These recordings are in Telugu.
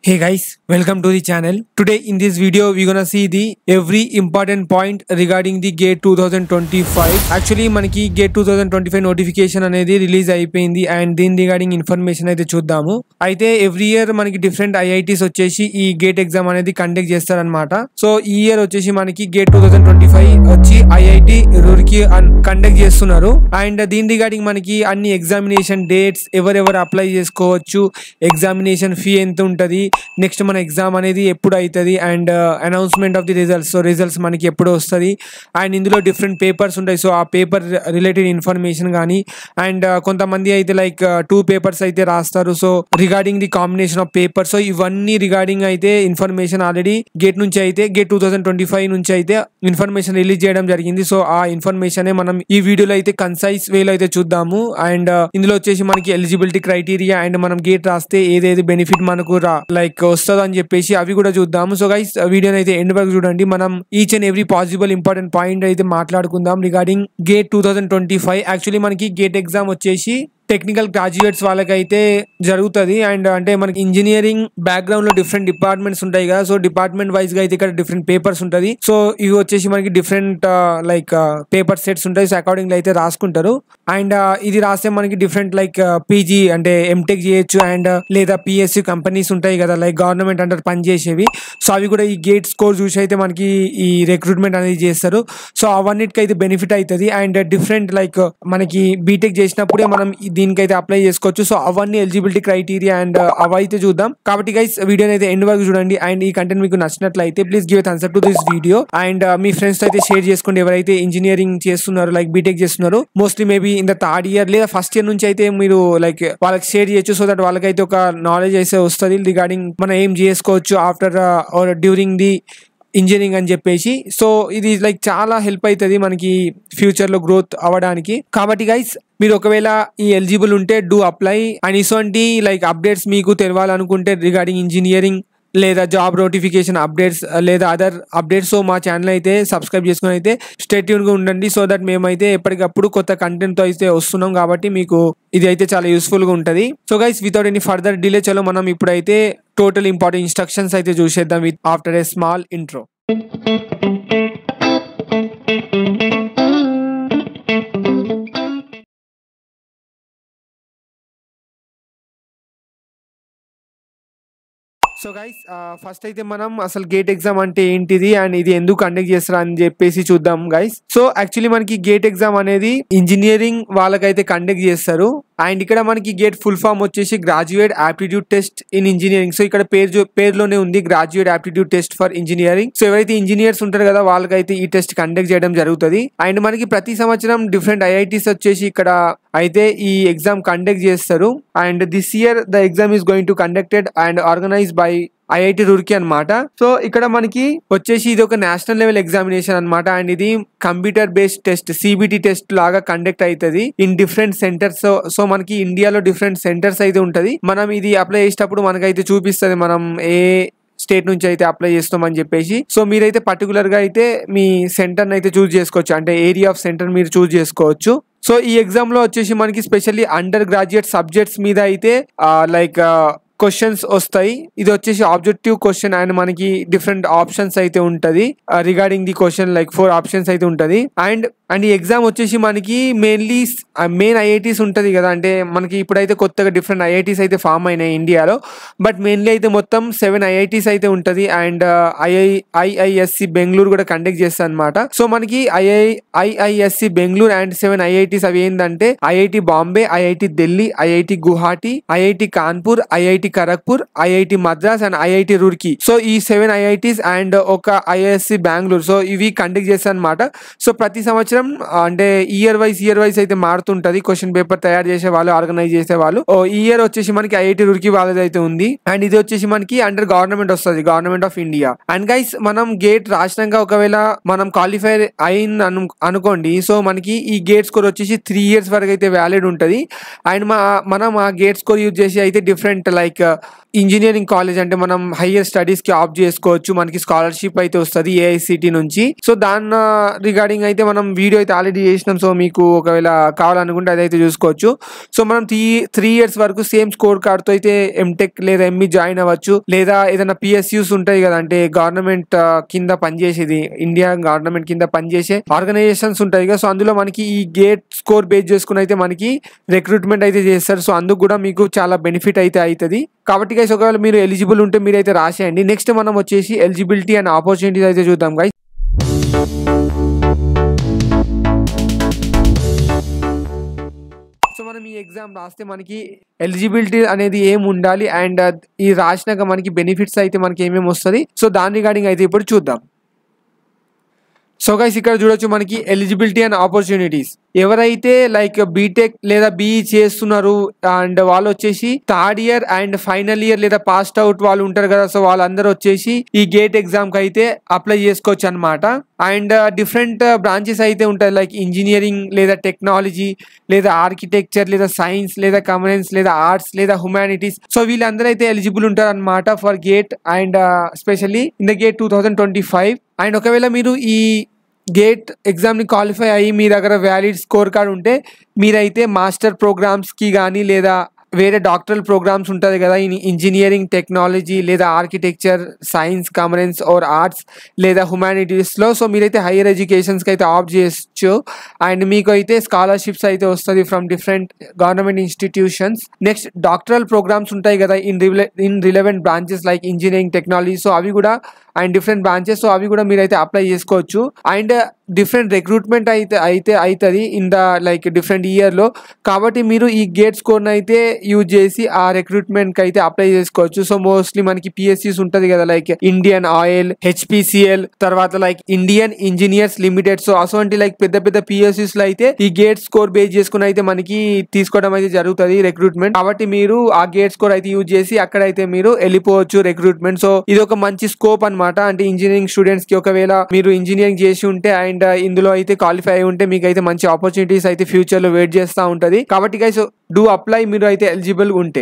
Hey guys, welcome to the channel. Today in this video we're gonna see the every important point regarding the GATE two thousand twenty five actually మనకి GATE two thousand twenty five notification అనేది రిలీజ్ అయిపోయింది అండ్ దీని రిగార్డింగ్ ఇన్ఫర్మేషన్ అయితే చూద్దాము అయితే ఎవ్రీ ఇయర్ మనకి డిఫరెంట్ ఐఐటీస్ వచ్చేసి ఈ గేట్ ఎగ్జామ్ అనేది కండక్ట్ చేస్తారనమాట సో ఈ ఇయర్ వచ్చేసి మనకి GATE two thousand twenty five వచ్చి ఐఐటి రూర్కి కండక్ట్ చేస్తున్నారు అండ్ దీని రిగార్డింగ్ మనకి అన్ని ఎగ్జామినేషన్ డేట్స్ ఎవరెవరు అప్లై చేసుకోవచ్చు ఎగ్జామినేషన్ ఫీ ఎంత ఉంటుంది నెక్స్ట్ మన ఎగ్జామ్ అనేది ఎప్పుడు అవుతుంది and announcement of the results so results మనకి ఎప్పుడు వస్తుంది అండ్ ఇందులో డిఫరెంట్ పేపర్స్ ఉంటాయి సో ఆ పేపర్ రిలేటెడ్ ఇన్ఫర్మేషన్ కానీ అండ్ కొంతమంది అయితే లైక్ టూ పేపర్స్ అయితే రాస్తారు so regarding the combination of paper so ఇవన్నీ రిగార్డింగ్ అయితే ఇన్ఫర్మేషన్ ఆల్రెడీ గేట్ నుంచి అయితే GATE two thousand twenty five నుంచి అయితే ఇన్ఫర్మేషన్ రిలీజ్ చేయడం జరిగింది సో ఆ ఇన్ఫర్మేషన్ మనం ఈ వీడియోలో అయితే కన్సైజ్ వేలో అయితే చూద్దాము అండ్ ఇందులో వచ్చేసి మనకి ఎలిజిబిలిటీ క్రైటీరియా అండ్ మనం గేట్ రాస్తే ఏదేది బెనిఫిట్ మనకు రా లైక్ వస్తుంది అని చెప్పేసి అవి కూడా చూద్దాము సో గైస్ వీడియోని అయితే ఎండ్ వరకు చూడండి మనం each and every possible important point అయితే మాట్లాడుకుందాం regarding GATE two thousand twenty five actually మనకి గేట్ ఎగ్జామ్ వచ్చేసి టెక్నికల్ గ్రాడ్యుయేట్స్ వాళ్ళకైతే జరుగుతుంది అండ్ అంటే మనకి ఇంజనీరింగ్ బ్యాక్గ్రౌండ్ లో డిఫరెంట్ డిపార్ట్మెంట్స్ ఉంటాయి కదా సో డిపార్ట్మెంట్ వైజ్ గా అయితే ఇక్కడ డిఫరెంట్ పేపర్స్ ఉంటుంది సో ఇవి వచ్చేసి మనకి డిఫరెంట్ లైక్ పేపర్ సెట్స్ ఉంటాయి సో అకార్డింగ్ అయితే రాసుకుంటారు అండ్ ఇది రాస్తే మనకి డిఫరెంట్ లైక్ పీజీ అంటే ఎంటెక్ చేయొచ్చు అండ్ లేదా పిఎస్సి కంపెనీస్ ఉంటాయి కదా లైక్ గవర్నమెంట్ అండర్ పనిచేసేవి సో అవి కూడా ఈ గేట్ స్కోర్ చూసి అయితే మనకి ఈ రిక్రూట్మెంట్ అనేది చేస్తారు సో అవన్నిటికి అయితే బెనిఫిట్ అవుతుంది అండ్ డిఫరెంట్ లైక్ మనకి బీటెక్ చేసినప్పుడే మనం ఈ- దీనికైతే అప్లై చేసుకోవచ్చు సో అవన్నీ ఎలిజిబిలిటీ క్రైటీరియా అండ్ అవైతే చూద్దాం కాబట్టి గైస్ వీడియోని అయితే ఎండ్ వరకు చూడండి అండ్ ఈ కంటెంట్ మీకు నచ్చినట్లయితే please give thumbs up to this video and మీ ఫ్రెండ్స్ అయితే షేర్ చేసుకోండి ఎవరైతే ఇంజనీరింగ్ చేస్తున్నారు లైక్ బీటెక్ చేస్తున్నారు mostly maybe in the third year లేదా ఫస్ట్ ఇయర్ నుంచి అయితే మీరు లైక్ వాళ్ళకి షేర్ చేయొచ్చు సో దట్ వాళ్ళకైతే ఒక నాలెడ్జ్ అయితే వస్తుంది రిగార్డింగ్ మనం ఏం చేసుకోవచ్చు after or during the engineering అని చెప్పేసి సో ఇది లైక్ చాలా హెల్ప్ అవుతుంది మనకి ఫ్యూచర్ లో గ్రోత్ అవ్వడానికి కాబట్టి గైస్ మీరు ఒకవేళ ఈ ఎలిజిబుల్ ఉంటే డూ అప్లై అండ్ ఇటువంటి లైక్ అప్డేట్స్ మీకు తెలవాలనుకుంటే రిగార్డింగ్ ఇంజనీరింగ్ లేదా జాబ్ నోటిఫికేషన్ అప్డేట్స్ లేదా అదర్ అప్డేట్స్ సో మా ఛానల్ అయితే సబ్స్క్రైబ్ చేసుకుని అయితే స్టేట్యూన్గా ఉండండి సో దట్ మేమైతే ఎప్పటికప్పుడు కొత్త కంటెంట్తో అయితే వస్తున్నాం కాబట్టి మీకు ఇది అయితే చాలా యూస్ఫుల్గా ఉంటుంది so guys without any further delay చలో మనం ఇప్పుడైతే టోటల్ ఇంపార్టెంట్ ఇన్స్ట్రక్షన్స్ అయితే చూసేద్దాం with after a small intro so guys first అయితే మనం అసలు గేట్ ఎగ్జామ్ అంటే ఏంటిది అండ్ ఇది ఎందుకు కండక్ట్ చేస్తారు అని చెప్పేసి చూద్దాం గైస్ సో యాక్చువల్లీ మనకి గేట్ ఎగ్జామ్ అనేది ఇంజనీరింగ్ వాళ్ళకైతే కండక్ట్ చేస్తారు అండ్ ఇక్కడ మనకి గేట్ ఫుల్ ఫామ్ వచ్చేసి graduate aptitude test in engineering so ఇక్కడ పేరు చూ- పేరులోనే ఉంది graduate aptitude test for engineering so ఎవరైతే ఇంజనీర్స్ ఉంటారు కదా వాళ్ళకైతే ఈ టెస్ట్ కండక్ట్ చేయడం జరుగుతుంది అండ్ మనకి ప్రతి సంవత్సరం డిఫరెంట్ ఐఐటీస్ వచ్చేసి ఇక్కడ అయితే ఈ ఎగ్జామ్ కండక్ట్ చేస్తారు and this year the exam is going to conducted and organise by IIT Roorkee అన్నమాట సో ఇక్కడ మనకి వచ్చేసి ఇది ఒక నేషనల్ లెవెల్ ఎగ్జామినేషన్ అన్నమాట అండ్ ఇది computer based test CBT test లాగా కండక్ట్ అవుతుంది in different centres so so మనకి ఇండియాలో డిఫరెంట్ సెంటర్స్ అయితే ఉంటది మనం ఇది అప్లై చేసేటప్పుడు మనకైతే చూపిస్తుంది మనం ఏ స్టేట్ నుంచి అయితే అప్లై చేస్తామని చెప్పేసి సో మీరైతే పర్టికులర్ గా అయితే మీ సెంటర్ అయితే చూస్ చేసుకోవచ్చు అంటే ఏరియా ఆఫ్ సెంటర్ మీరు చూస్ చేసుకోవచ్చు సో ఈ ఎగ్జామ్ లో వచ్చేసి మనకి స్పెషల్లీ అండర్ గ్రాడ్యుయేట్ సబ్జెక్ట్స్ మీద అయితే లైక్ క్వశ్చన్స్ వస్తాయి ఇది వచ్చేసి ఆబ్జెక్టివ్ క్వశ్చన్ అండ్ మనకి డిఫరెంట్ ఆప్షన్స్ అయితే ఉంటది regarding the question like four options అయితే ఉంటది అండ్ అండ్ ఈ ఎగ్జామ్ వచ్చేసి మనకి మెయిన్లీ మెయిన్ ఐఐటీస్ ఉంటది కదా అంటే మనకి ఇప్పుడైతే కొత్తగా డిఫరెంట్ ఐఐటీస్ అయితే ఫామ్ అయినాయి ఇండియాలో బట్ మెయిన్లీ అయితే మొత్తం సెవెన్ ఐఐటీస్ అయితే ఉంటది అండ్ ఐఐ ఐఐఎస్సి బెంగళూరు కూడా కండక్ట్ చేస్తారు అనమాట సో మనకి II IISc Bengaluru and seven IITs అవి ఏంటంటే IIT Bombay IIT Delhi IIT Guwahati IIT Kanpur IIT Kharagpur IIT Madras and IIT Roorkee so ఈ సెవెన్ ఐఐటీస్ అండ్ ఒక ఐఐఎస్సి బెంగళూరు సో ఇవి కండక్ట్ చేస్తారు అనమాట సో ప్రతి సంవత్సరం ఆ, అంటే ఇయర్ వైజ్ ఇయర్ వైజ్ అయితే మారుతుంటది క్వశ్చన్ పేపర్ తయారు చేసే వాళ్ళు ఆర్గనైజ్ చేసే వాళ్ళు ఓ ఈ ఇయర్ వచ్చేసి మనకి ఐఐటి రూర్కి వాళ్ళది అయితే ఉంది అండ్ ఇది వచ్చేసి మనకి అండర్ గవర్నమెంట్ వస్తుంది government of India and guys మనం గేట్ రాసినాక ఒకవేళ మనం క్వాలిఫై అయిన అను అనుకోండి సో మనకి ఈ గేట్ స్కోర్ వచ్చేసి త్రీ ఇయర్స్ వరకు అయితే వ్యాలిడ్ ఉంటుంది అండ్ మా మనం ఆ గేట్ స్కోర్ యూజ్ చేసి అయితే డిఫరెంట్ లైక్ ఇంజనీరింగ్ కాలేజ్ అంటే మనం హయ్యర్ స్టడీస్ కి ఆప్ట్ చేసుకోవచ్చు మనకి స్కాలర్షిప్ అయితే వస్తుంది ఏఐసిటి నుంచి సో దాని రిగార్డింగ్ అయితే మనం వీ వీడియో అయితే ఆల్రెడీ చేసినాం సో మీకు ఒకవేళ కావాలనుకుంటే అదైతే చూసుకోవచ్చు సో మనం త్రీ త్రీ ఇయర్స్ వరకు సేమ్ స్కోర్ కార్డ్తో అయితే ఎంటెక్ లేదా ఎంఈ జాయిన్ అవ్వచ్చు లేదా ఏదైనా పిఎస్యూస్ ఉంటాయి కదా అంటే గవర్నమెంట్ కింద పనిచేసేది ఇండియా గవర్నమెంట్ కింద పనిచేసే ఆర్గనైజేషన్స్ ఉంటాయి కదా సో అందులో మనకి ఈ గేట్ స్కోర్ బేస్ చేసుకుని అయితే మనకి రిక్రూట్మెంట్ అయితే చేస్తారు సో అందుకు కూడా మీకు చాలా బెనిఫిట్ అయితే అవుతుంది కాబట్టి గైస్ ఒకవేళ మీరు ఎలిజిబుల్ ఉంటే మీరు అయితే రాసేయండి నెక్స్ట్ మనం వచ్చేసి ఎలిజిబిలిటీ అండ్ ఆపర్చునిటీస్ అయితే చూద్దాం గైస్ సో మనం ఈ ఎగ్జామ్ రాస్తే మనకి ఎలిజిబిలిటీ అనేది ఏం ఉండాలి అండ్ ఈ రాసినాక మనకి బెనిఫిట్స్ అయితే మనకి ఏమేమి వస్తుంది సో దాని రిగార్డింగ్ అయితే ఇప్పుడు చూద్దాం సో గైస్ ఇక్కడ చూడొచ్చు మనకి ఎలిజిబిలిటీ అండ్ ఆపర్చునిటీస్ ఎవరైతే లైక్ బీటెక్ లేదా బీఈ చేస్తున్నారు అండ్ వాళ్ళు వచ్చేసి third year and final year లేదా పాస్ట్ అవుట్ వాళ్ళు ఉంటారు కదా సో వాళ్ళందరూ వచ్చేసి ఈ గేట్ ఎగ్జామ్ కి అయితే అప్లై చేసుకోవచ్చు అనమాట అండ్ డిఫరెంట్ బ్రాంచెస్ అయితే ఉంటాయి లైక్ ఇంజనీరింగ్ లేదా టెక్నాలజీ లేదా ఆర్కిటెక్చర్ లేదా సైన్స్ లేదా కమరెన్స్ లేదా ఆర్ట్స్ లేదా హ్యుమానిటీస్ సో వీళ్ళందరూ అయితే ఎలిజిబుల్ ఉంటారు అనమాట for GATE and specially in the GATE two thousand twenty five and ఒకవేళ మీరు ఈ గేట్ ఎగ్జామ్ని క్వాలిఫై అయ్యి మీ దగ్గర వ్యాలిడ్ స్కోర్ కార్డ్ ఉంటే మీరైతే మాస్టర్ ప్రోగ్రామ్స్కి కానీ లేదా వేరే డాక్టరల్ ప్రోగ్రామ్స్ ఉంటుంది కదా ఇన్ ఇంజనీరింగ్ టెక్నాలజీ లేదా architecture science commerce or arts లేదా హ్యుమానిటీస్లో సో మీరైతే హైయర్ ఎడ్యుకేషన్స్కి అయితే ఆప్ట్ చేయొచ్చు అండ్ మీకు అయితే స్కాలర్షిప్స్ అయితే వస్తుంది from different government institutions next doctoral programmes ఉంటాయి కదా ఇన్ రిలే in relevant branches like engineering technology so అవి కూడా అండ్ డిఫరెంట్ బ్రాంచెస్ సో అవి కూడా మీరైతే అప్లై చేసుకోవచ్చు అండ్ డిఫరెంట్ రిక్రూట్మెంట్ అయితే అయితే అవుతుంది ఇన్ ద లైక్ డిఫరెంట్ ఇయర్లో కాబట్టి మీరు ఈ గేట్ స్కోర్ని అయితే యూజ్ చేసి ఆ రిక్రూట్మెంట్కి అయితే అప్లై చేసుకోవచ్చు సో మోస్ట్లీ మనకి పిఎస్సీస్ ఉంటుంది కదా లైక్ ఇండియన్ ఆయిల్ హెచ్పిసిఎల్ తర్వాత like Indian Engineers Limited so అటువంటి లైక్ పెద్ద పెద్ద పిఎస్సీస్ లో అయితే ఈ గేట్ స్కోర్ బేస్ చేసుకుని అయితే మనకి తీసుకోవడం అయితే జరుగుతుంది రిక్రూట్మెంట్ కాబట్టి మీరు ఆ గేట్ స్కోర్ అయితే యూజ్ చేసి అక్కడైతే మీరు వెళ్ళిపోవచ్చు రిక్రూట్మెంట్ సో ఇది ఒక మంచి స్కోప్ అనమాట అంటే ఇంజనీరింగ్ స్టూడెంట్స్ కి ఒకవేళ మీరు ఇంజనీరింగ్ చేసి ఉంటే అండ్ ఇందులో అయితే క్వాలిఫై అయి ఉంటే మీకు అయితే మంచి ఆపర్చునిటీస్ అయితే ఫ్యూచర్ లో వెయిట్ చేస్తూ ఉంటది కాబట్టి గైస్ డూ అప్లై మీరు అయితే ఎలిజిబుల్ ఉంటే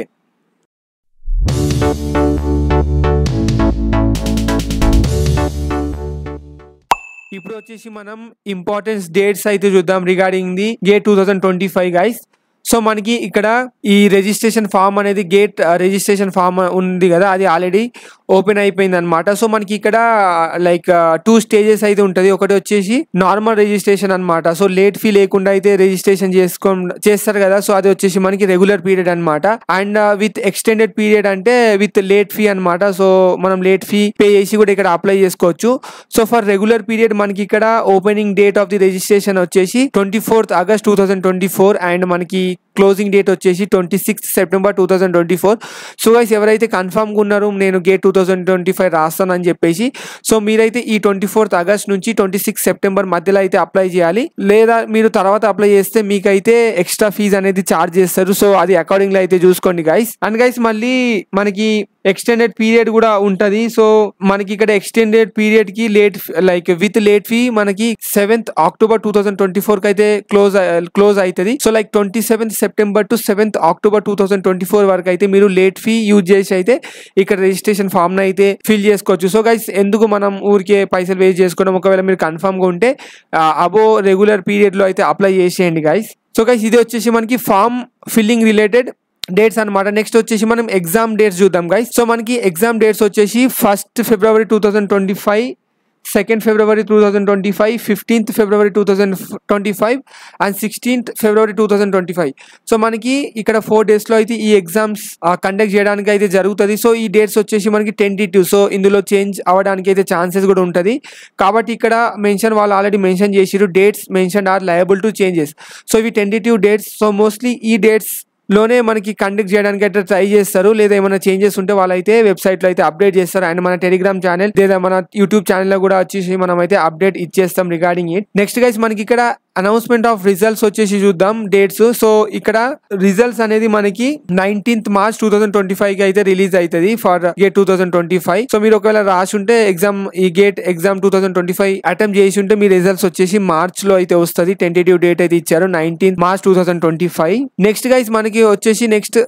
ఇప్పుడు వచ్చేసి మనం ఇంపార్టెన్స్ డేట్స్ అయితే చూద్దాం regarding the GATE two thousand twenty five guys so మనకి ఇక్కడ ఈ రిజిస్ట్రేషన్ ఫామ్ అనేది గేట్ రిజిస్ట్రేషన్ ఫామ్ ఉంది కదా అది ఆల్రెడీ ఓపెన్ అయిపోయింది అనమాట సో మనకి ఇక్కడ లైక్ టూ స్టేజెస్ అయితే ఉంటుంది ఒకటి వచ్చేసి నార్మల్ రిజిస్ట్రేషన్ అనమాట సో లేట్ ఫీ లేకుండా అయితే రిజిస్ట్రేషన్ చేసుకో చేస్తారు కదా సో అది వచ్చేసి మనకి రెగ్యులర్ పీరియడ్ అనమాట అండ్ విత్ ఎక్స్టెండెడ్ పీరియడ్ అంటే విత్ లేట్ ఫీ అనమాట సో మనం లేట్ ఫీ పే చేసి కూడా ఇక్కడ అప్లై చేసుకోవచ్చు సో ఫర్ రెగ్యులర్ పీరియడ్ మనకి ఇక్కడ opening date of the registration వచ్చేసి twenty fourth August two thousand twenty four and మనకి క్లోజింగ్ డేట్ వచ్చేసి twenty sixth September two thousand twenty four so guys ఎవరైతే కన్ఫర్మ్గా ఉన్నారో నేను GATE two thousand twenty five రాస్తానని చెప్పేసి సో మీరైతే ఈ ట్వంటీ ఫోర్త్ ఆగస్ట్ నుంచి ట్వంటీ సిక్స్ సెప్టెంబర్ మధ్యలో అయితే అప్లై చేయాలి లేదా మీరు తర్వాత అప్లై చేస్తే మీకైతే ఎక్స్ట్రా ఫీజ్ అనేది ఛార్జ్ చేస్తారు సో అది అకార్డింగ్లో అయితే చూసుకోండి గైస్ అండ్ గైస్ మళ్ళీ మనకి ఎక్స్టెండెడ్ పీరియడ్ కూడా ఉంటది సో మనకి ఇక్కడ ఎక్స్టెండెడ్ పీరియడ్ కి late like with late fee మనకి seventh October two thousand twenty four కి అయితే క్లోజ్ క్లోజ్ అవుతుంది so like twenty seventh September to seventh October two thousand twenty four వరకు అయితే మీరు లేట్ ఫీ యూజ్ చేసి అయితే ఇక్కడ రిజిస్ట్రేషన్ ఫామ్ అయితే ఫిల్ చేసుకోవచ్చు సో గైస్ ఎందుకు మనం ఊరికే పైసలు వేస్ట్ చేసుకోవడం ఒకవేళ మీరు కన్ఫర్మ్ గా ఉంటే అబో రెగ్యులర్ పీరియడ్ లో అయితే అప్లై చేసేయండి గైస్ సో గైస్ ఇది వచ్చేసి మనకి ఫామ్ ఫిల్లింగ్ రిలేటెడ్ డేట్స్ అనమాట నెక్స్ట్ వచ్చేసి మనం ఎగ్జామ్ డేట్స్ చూద్దాం గైస్ సో మనకి ఎగ్జామ్ డేట్స్ వచ్చేసి first February two thousand twenty five second February two thousand twenty five fifteenth February two thousand twenty five and sixteenth February two thousand twenty five so మనకి ఇక్కడ ఫోర్ డేస్లో అయితే ఈ ఎగ్జామ్స్ కండక్ట్ చేయడానికి అయితే జరుగుతుంది సో ఈ డేట్స్ వచ్చేసి మనకి టెంటేటివ్ సో ఇందులో చేంజ్ అవ్వడానికి అయితే ఛాన్సెస్ కూడా ఉంటుంది కాబట్టి ఇక్కడ మెన్షన్ వాళ్ళు ఆల్రెడీ మెన్షన్ చేసిరు dates mention are liable to changes so ఇవి టెంటేటివ్ డేట్స్ సో మోస్ట్లీ ఈ డేట్స్ లోనే మనకి కండక్ట్ చేయడానికి అయితే ట్రై చేస్తారు లేదా ఏమైనా చేంజెస్ ఉంటే వాళ్ళైతే వెబ్సైట్ లో అయితే అప్డేట్ చేస్తారు అండ్ మన టెలిగ్రామ్ ఛానల్ లేదా మన యూట్యూబ్ ఛానల్ లో కూడా వచ్చేసి మనం అయితే అప్డేట్ ఇచ్చేస్తాం రిగార్డింగ్ ఇట్ నెక్స్ట్ గైస్ మనకి ఇక్కడ అనౌన్స్మెంట్ ఆఫ్ రిజల్ట్స్ వచ్చేసి చూద్దాం డేట్స్ సో ఇక్కడ రిజల్ట్స్ అనేది మనకి nineteenth March two thousand twenty five కి అయితే రిలీజ్ అవుతుంది for GATE two thousand twenty five so మీరు ఒకవేళ రాసి ఉంటే ఎగ్జామ్ ఈ GATE exam two thousand twenty five attempt చేసి ఉంటే మీ రిజల్ట్స్ వచ్చేసి మార్చ్ లో అయితే వస్తుంది టెంటేటివ్ డేట్ అయితే ఇచ్చారు nineteenth March two thousand twenty five next guys మనకి వచ్చేసి నెక్స్ట్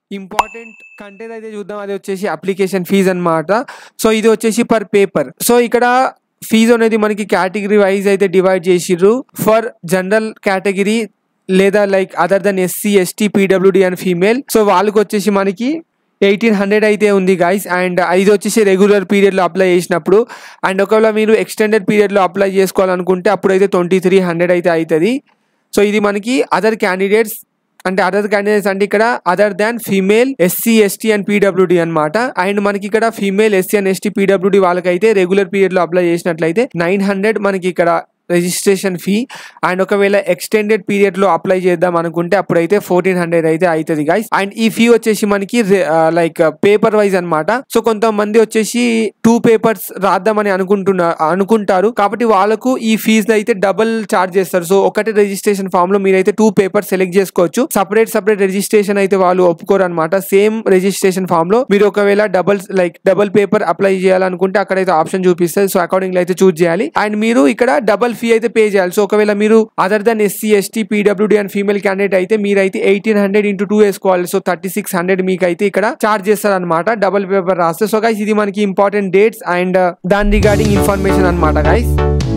ఇంపార్టెంట్ కంటెంట్ అయితే చూద్దాం అది వచ్చేసి అప్లికేషన్ ఫీజ్ అన్నమాట సో ఇది వచ్చేసి పర్ పేపర్ సో ఇక్కడ ఫీజు అనేది మనకి కేటగిరీ వైజ్ అయితే డివైడ్ చేసిర్రు ఫర్ జనరల్ కేటగిరీ లేదా like other than SC ST PWD and female so వాళ్ళకి వచ్చేసి మనకి ఎయిటీన్ హండ్రెడ్ అయితే ఉంది గైస్ అండ్ ఇది వచ్చేసి రెగ్యులర్ పీరియడ్లో అప్లై చేసినప్పుడు అండ్ ఒకవేళ మీరు ఎక్స్టెండెడ్ పీరియడ్లో అప్లై చేసుకోవాలనుకుంటే అప్పుడైతే ట్వంటీ త్రీ హండ్రెడ్ అయితే అవుతుంది సో ఇది మనకి అదర్ క్యాండిడేట్స్ అంటే అదర్ క్యాండిడేట్స్ అంటే ఇక్కడ other than female SC ST and PWD అనమాట అండ్ మనకి ఇక్కడ female SC and ST PWD వాళ్ళకైతే రెగ్యులర్ పీరియడ్లో అప్లై చేసినట్లయితే నైన్ హండ్రెడ్ మనకి ఇక్కడ రిజిస్ట్రేషన్ ఫీ అండ్ ఒకవేళ ఎక్స్టెండెడ్ పీరియడ్ లో అప్లై చేద్దాం అనుకుంటే అప్పుడైతే ఫోర్టీన్ హండ్రెడ్ అయితే అవుతుంది గైస్ అండ్ ఈ ఫీ వచ్చేసి మనకి లైక్ పేపర్ వైజ్ అన్నమాట సో కొంతమంది వచ్చేసి టూ పేపర్స్ రాద్దామని అనుకుంటున్నా అనుకుంటారు కాబట్టి వాళ్ళకు ఈ ఫీజు అయితే డబుల్ చార్జ్ చేస్తారు సో ఒకటి రిజిస్ట్రేషన్ ఫామ్ లో మీరైతే టూ పేపర్స్ సెలెక్ట్ చేసుకోవచ్చు సపరేట్ సపరేట్ రిజిస్ట్రేషన్ అయితే వాళ్ళు ఒప్పుకోరు అనమాట సేమ్ రిజిస్ట్రేషన్ ఫామ్ లో మీరు ఒకవేళ double like double paper apply చేయాలనుకుంటే అక్కడైతే ఆప్షన్ చూపిస్తుంది సో అకార్డింగ్ అయితే చూస్ చేయాలి అండ్ మీరు ఇక్కడ డబుల్ ఫీ అయితే పే చేయాలి సో ఒకవేళ మీరు other than SC ST PWD and female candidate అయితే మీరైతే ఎయిటీన్ హండ్రెడ్ ఇంటూ టూ వేసుకోవాలి సో థర్టీ సిక్స్ హండ్రెడ్ మీకు అయితే ఇక్కడ చార్జ్ చేస్తారు అనమాట డబుల్ పేపర్ రాస్తే సో గైస్ ఇది మనకి ఇంపార్టెంట్ డేట్స్ అండ్ దాని రిగార్డింగ్ ఇన్ఫర్మేషన్ అనమాట గైస్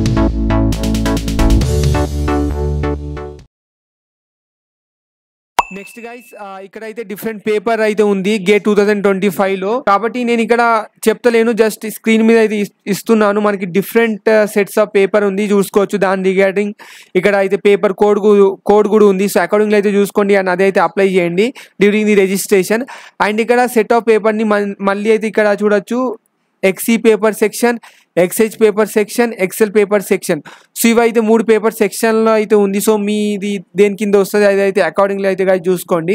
నెక్స్ట్ గైస్ ఇక్కడైతే డిఫరెంట్ పేపర్ అయితే ఉంది GATE two thousand twenty five లో కాబట్టి నేను ఇక్కడ చెప్తలేను జస్ట్ స్క్రీన్ మీద అయితే ఇస్- ఇస్తున్నాను మనకి డిఫరెంట్ సెట్స్ ఆఫ్ పేపర్ ఉంది చూసుకోవచ్చు దాని రిగార్డింగ్ ఇక్కడ అయితే పేపర్ కోడ్ కోడ్ కూడా ఉంది సో అకార్డింగ్ అయితే చూసుకోండి అండ్ అదైతే అప్లై చేయండి డ్యూరింగ్ ది రిజిస్ట్రేషన్ అండ్ ఇక్కడ సెట్ ఆఫ్ పేపర్ని మళ్ళీ అయితే ఇక్కడ చూడొచ్చు XE paper section XH paper section XL paper section so ఇవైతే మూడు పేపర్ సెక్షన్లో అయితే ఉంది సో మీది దేని కింద వస్తుంది అదైతే అకార్డింగ్లీ అయితే guys చూసుకోండి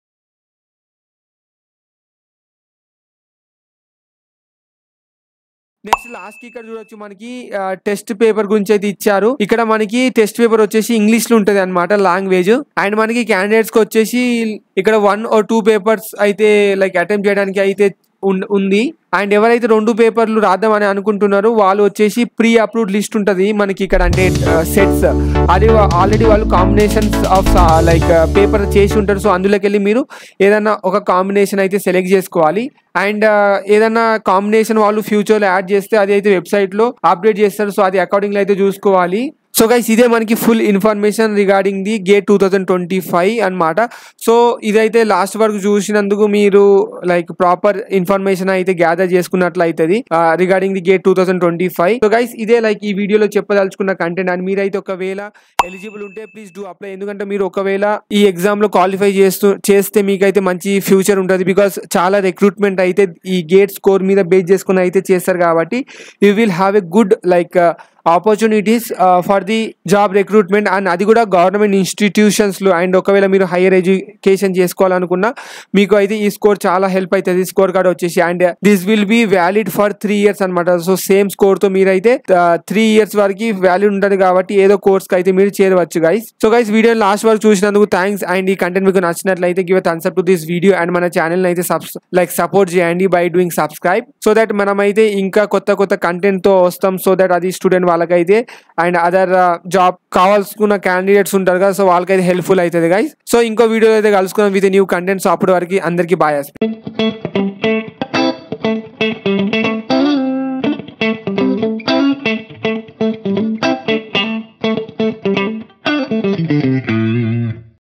నెక్స్ట్ లాస్ట్ కి ఇక్కడ చూడొచ్చు మనకి టెస్ట్ పేపర్ గురించి అయితే ఇచ్చారు ఇక్కడ మనకి టెస్ట్ పేపర్ వచ్చేసి ఇంగ్లీష్ లో ఉంటది అనమాట లాంగ్వేజ్ అండ్ మనకి క్యాండిడేట్స్ కి వచ్చేసి ఇక్కడ వన్ ఆర్ టూ పేపర్స్ అయితే లైక్ అటెంప్ట్ చేయడానికి అయితే ఉన్- ఉంది అండ్ ఎవరైతే రెండు పేపర్లు రాద్దామని అనుకుంటున్నారో వాళ్ళు వచ్చేసి ప్రీ అప్రూవ్డ్ లిస్ట్ ఉంటుంది మనకి ఇక్కడ అంటే సెట్స్ అది ఆల్రెడీ వాళ్ళు కాంబినేషన్స్ ఆఫ్ లైక్ పేపర్ చేసి ఉంటారు సో అందులోకి వెళ్ళి మీరు ఏదైనా ఒక కాంబినేషన్ అయితే సెలెక్ట్ చేసుకోవాలి అండ్ ఏదైనా కాంబినేషన్ వాళ్ళు ఫ్యూచర్లో యాడ్ చేస్తే అది అయితే వెబ్సైట్లో అప్డేట్ చేస్తారు సో అది అకార్డింగ్లో అయితే చూసుకోవాలి సో గైస్ ఇదే మనకి full information regarding the GATE two thousand twenty five అనమాట సో ఇదైతే లాస్ట్ వరకు చూసినందుకు మీరు లైక్ ప్రాపర్ ఇన్ఫర్మేషన్ అయితే గ్యాదర్ చేసుకున్నట్లు అవుతుంది regarding the GATE two thousand twenty five so guys ఇదే లైక్ ఈ వీడియోలో చెప్పదలుచుకున్న కంటెంట్ అండ్ మీరైతే ఒకవేళ ఎలిజిబుల్ ఉంటే ప్లీజ్ డూ అప్లై ఎందుకంటే మీరు ఒకవేళ ఈ ఎగ్జామ్ లో క్వాలిఫై చేస్తూ చేస్తే మీకైతే మంచి ఫ్యూచర్ ఉంటుంది బికాస్ చాలా రిక్రూట్మెంట్ అయితే ఈ గేట్ స్కోర్ మీద బేస్ చేసుకుని అయితే చేస్తారు కాబట్టి you will have a good like opportunities for the job recruitment and అది కూడా గవర్నమెంట్ ఇన్స్టిట్యూషన్స్లో అండ్ ఒకవేళ మీరు హైయర్ ఎడ్యుకేషన్ చేసుకోవాలనుకున్నా మీకు అయితే ఈ స్కోర్ చాలా హెల్ప్ అవుతుంది స్కోర్ కార్డ్ వచ్చేసి and this will be valid for three years అనమాట సో సేమ్ స్కోర్తో మీరైతే త్రీ ఇయర్స్ వరకు వాల్యూ ఉంటుంది కాబట్టి ఏదో కోర్స్కి అయితే మీరు చేరవచ్చు guys so guys video last వరకు చూసినందుకు థ్యాంక్స్ అండ్ ఈ కంటెంట్ మీకు నచ్చినట్లయితే give thumbs up to this video and మన ఛానల్ అయితే లైక్ సపోర్ట్ చేయండి by doing subscribe so that మనమైతే ఇంకా కొత్త కొత్త కంటెంట్ తో వస్తాం సో దట్ అది స్టూడెంట్ వాళ్ళకైతే అండ్ అదర్ జాబ్ కావాల్సుకున్న క్యాండిడేట్స్ ఉంటారు కదా సో వాళ్ళకైతే హెల్ప్ఫుల్ అవుతుంది గైస్ సో ఇంకో వీడియో అయితే కలుసుకుందాం విత్ న్యూ కంటెంట్ సో అప్పటి వరకు అందరికీ బాయ్